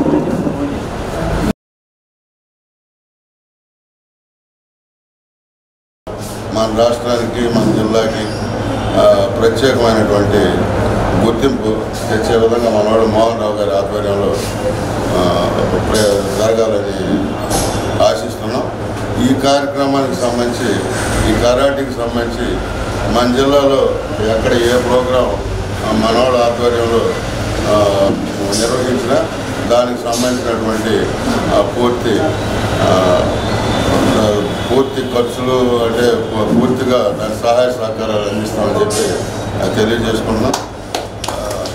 మన రాష్ట్రానికి మన జిల్లాకి ఆ, ప్రత్యేకమైనటువంటి గుర్తింపు తెచ్చే విధంగా మనవాడు మోహన్ రావు గారి ఆధ్వర్యంలో ఆ, ప్ర- జరగాలని ఆశిస్తున్నాం ఈ కార్యక్రమానికి సంబంధించి ఈ కరాటీకి సంబంధించి మన జిల్లాలో ఎక్కడ ఏ ప్రోగ్రాం మనవాళ్ళ ఆధ్వర్యంలో ఆ, నిర్వహించినా దానికి సంబంధించినటువంటి ఆ, పూర్తి ఆ, ఆ, పూర్తి ఖర్చులు అంటే పూ- పూర్తిగా దాని సహాయ సహకారాలు అందిస్తామని చెప్పి ఆ, తెలియజేసుకుంటున్నాం ఆ,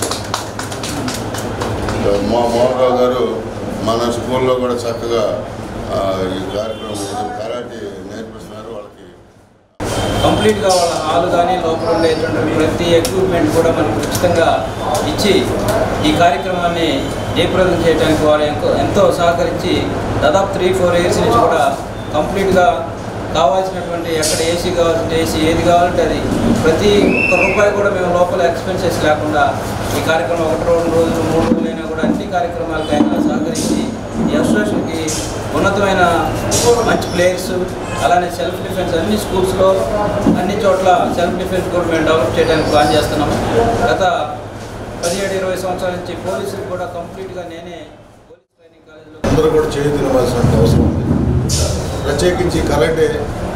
మో మోహన్ రావు గారు మన స్కూల్లో కూడా చక్కగా ఆ, ఈ కార్యక్రమం ఇది కరాటీ నేర్పిస్తున్నారు వాళ్ళకి కంప్లీట్గా వాళ్ళ హాల్ కానీ లోపల ఉండేటువంటి ప్రతి ఎక్విప్మెంట్ కూడా మనకు ఉచితంగా ఇచ్చి ఈ కార్యక్రమాన్ని జయప్రదం చేయడానికి వారు ఎంతో ఎంతో సహకరించి దాదాపు త్రీ ఫోర్ ఇయర్స్ నుంచి కూడా కంప్లీట్గా కావాల్సినటువంటి ఎక్కడ ఏసీ కావాలంటే ఏసీ ఏది కావాలంటే అది ప్రతి ఒక్క రూపాయి కూడా మేము లోపల ఎక్స్పెన్సెస్ లేకుండా ఈ కార్యక్రమం ఒకటి రెండు రోజులు మూడు రోజులైనా కూడా అన్ని కార్యక్రమాలకు ఆయన సహకరించి ఈ అసోసియేషన్కి ఉన్నతమైన మంచి ప్లేయర్స్ అలానే సెల్ఫ్ డిఫెన్స్ అన్ని స్కూల్స్లో అన్ని చోట్ల సెల్ఫ్ డిఫెన్స్ కూడా మేము డెవలప్ చేయడానికి ప్లాన్ చేస్తున్నాము గత పదిహేడు ఇరవై సంవత్సరాల నుంచి పోలీసులు కూడా కంప్లీట్గా నేనే అందరూ కూడా చేయవలసిన అవసరం ఉంది ప్రత్యేకించి కరాటే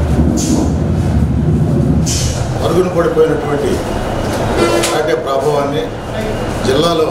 మరుగున పడిపోయినటువంటి కరాటే ప్రభావాన్ని జిల్లాలో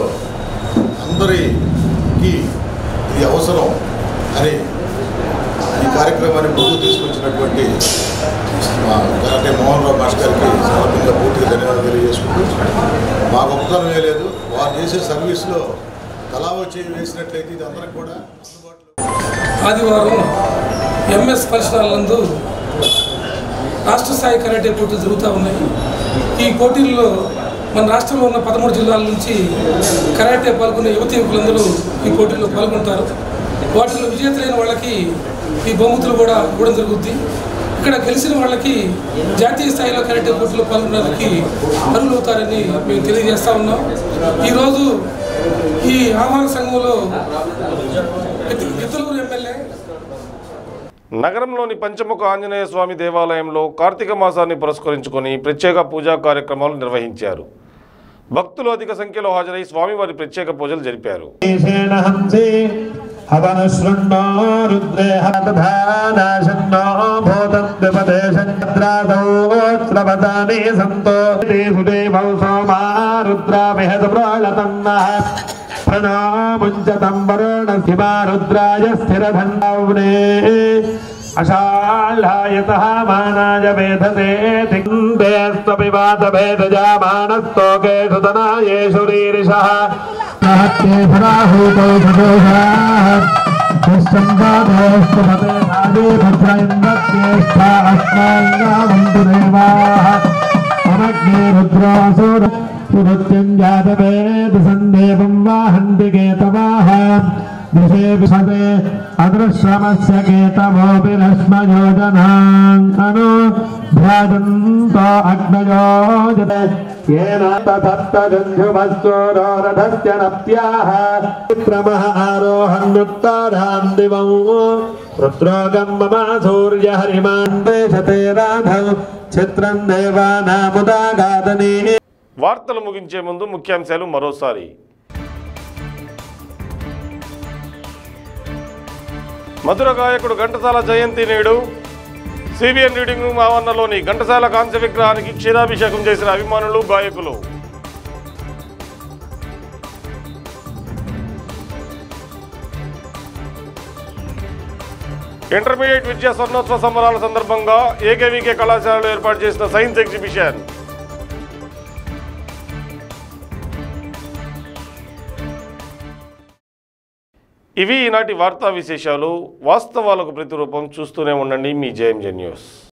అందరికీ ఇది అవసరం అని ఈ కార్యక్రమాన్ని ముందుకు తీసుకొచ్చినటువంటి మా కరాటే మోహన్ రావు మాస్టర్ గారికి సమర్థంగా పూర్తిగా ధన్యవాదాలు తెలియజేసుకుంటూ మా గొప్పతనం లేదు వారు చేసే సర్వీస్లో తలా వచ్చి వేసినట్లయితే ఇది అందరికి కూడా ఆదివారం ఎంఎస్ పరిసరాల నందు రాష్ట్ర స్థాయి కరాటే పోటీలు జరుగుతూ ఉన్నాయి ఈ పోటీల్లో మన రాష్ట్రంలో ఉన్న పదమూడు జిల్లాల నుంచి కరాటే పాల్గొనే యువతి యువకులందరూ ఈ పోటీల్లో పాల్గొంటారు వాటిలో విజేతలైన వాళ్ళకి ఈ బహుమతులు కూడా ఇవ్వడం జరుగుద్ది ఇక్కడ గెలిచిన వాళ్ళకి జాతీయ స్థాయిలో కరాటే పోటీలో పాల్గొనడానికి అర్హులవుతారని మేము తెలియజేస్తా ఉన్నాం ఈరోజు ఈ ఆహ్వాన సంఘంలో ఇద్ద- ఇద్దరు ఎమ్మెల్యే నగరంలోని పంచముఖ ఆంజనేయ స్వామి దేవాలయంలో కార్తీక మాసాన్ని పురస్కరించుకొని ప్రత్యేక పూజా కార్యక్రమాలు నిర్వహించారు భక్తులు అధిక సంఖ్యలో హాజరై స్వామివారి ప్రత్యేక పూజలు జరిపారు హవనశృణ్ణో రుద్రే హతధానాశన్నో భూతద్విపదేశద్రాదౌ సంతో దేశుదేవౌ సోమా రుద్రా విహత ప్రాళతన్నః ప్రణాముంచతం వరుణశివా రుద్రాయ స్థిరధన్నౌనే అశాల్హాయతః మానాయ వేధతే దిగ్దేస్త్వపివాతభేదజామానస్తోకేషు తనాయేషు రీరిషः రుద్రం జాతవేద సందేవం వాహంతి కేతవాహ दिशे विशते अदृश्यमस्य केतवोऽपि रश्मयोजनाङ्कनो भ्राजन्तो अग्नयोजते येन तथत्तजन्धुमस्सोरोरथस्य नप्त्याः विक्रमः आरोहन्नुत्तारान् दिवं रुद्रोगं मम सूर्यहरिमान् देशते राधौ చిత్రం దేవానాముదాగాదనే వార్తలు ముగించే ముందు ముఖ్యాంశాలు మరోసారి మధుర గాయకుడు ఘంటసాల జయంతి నేడు సిబిఎన్ రీడింగ్ రూమ్ ఆవరణలోని ఘంటసాల కాంస్య విగ్రహానికి క్షీరాభిషేకం చేసిన అభిమానులు గాయకులు ఇంటర్మీడియట్ విద్యా స్వర్ణోత్సవ సంబరాల సందర్భంగా ఏకేవికే కళాశాలలో ఏర్పాటు చేసిన సైన్స్ ఎగ్జిబిషన్ ఇవి ఈనాటి వార్తా విశేషాలు వాస్తవాలకు ప్రతిరూపం చూస్తూనే ఉండండి మీ జేఎంజే న్యూస్